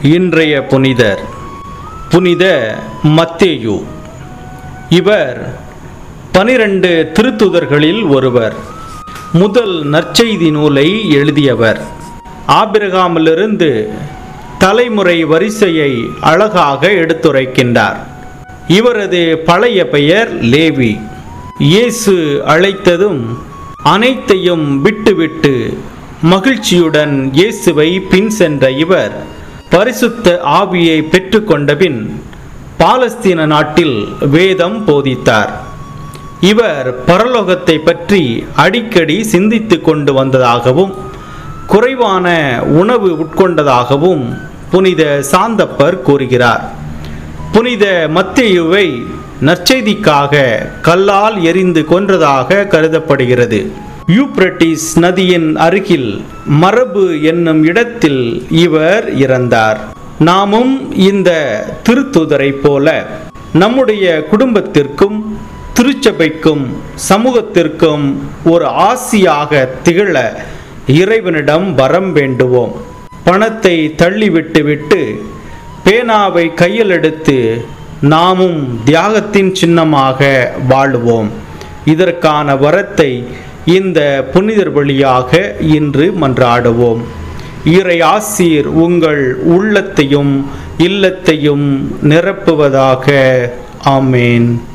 இன்றைய புனிதர் புனித மத்தேயு இவர் பனிரெண்டு திருத்துதர்களில் ஒருவர் முதல் நற்செய்தி நூலை எழுதியவர் ஆபிரகாமிலிருந்து தலைமுறை வரிசையை அழகாக எடுத்துரைக்கின்றார் இவரது பழைய பெயர் லேவி இயேசு அழைத்ததும் அனைத்தையும் விட்டுவிட்டு மகிழ்ச்சியுடன் இயேசுவை பின் சென்ற இவர் பரிசுத்த ஆவியை பெற்றுக்கொண்டபின் பாலஸ்தீன நாட்டில் வேதம் போதித்தார் இவர் பரலோகத்தை பற்றி அடிக்கடி சிந்தித்து கொண்டு வந்ததாகவும் குறைவான உணவு உட்கொண்டதாகவும் புனித சாந்தப்பர் கூறுகிறார் புனித மத்தேயுவை நற்செய்திக்காக கல்லால் எரிந்து கொன்றதாக கருதப்படுகிறது யூப்ரட்டிஸ் நதியின் அருகில் மரபு என்னும் இடத்தில் இவர் இறந்தார் நாமும் இந்த திருத்துதரைப் போல நம்முடைய குடும்பத்திற்கும் திருச்சபைக்கும் சமூகத்திற்கும் ஒரு ஆசியாக திகழ இறைவனிடம் வரம் வேண்டுவோம் பணத்தை தள்ளிவிட்டு விட்டு பேனாவை கையில் எடுத்து நாமும் தியாகத்தின் சின்னமாக வாழுவோம் இதற்கான வரத்தை இந்த புனிதர் வழியாக இன்று மன்றாடுவோம் இறை ஆசீர் உங்கள் உள்ளத்தையும் இல்லத்தையும் நிரப்புவதாக ஆமேன்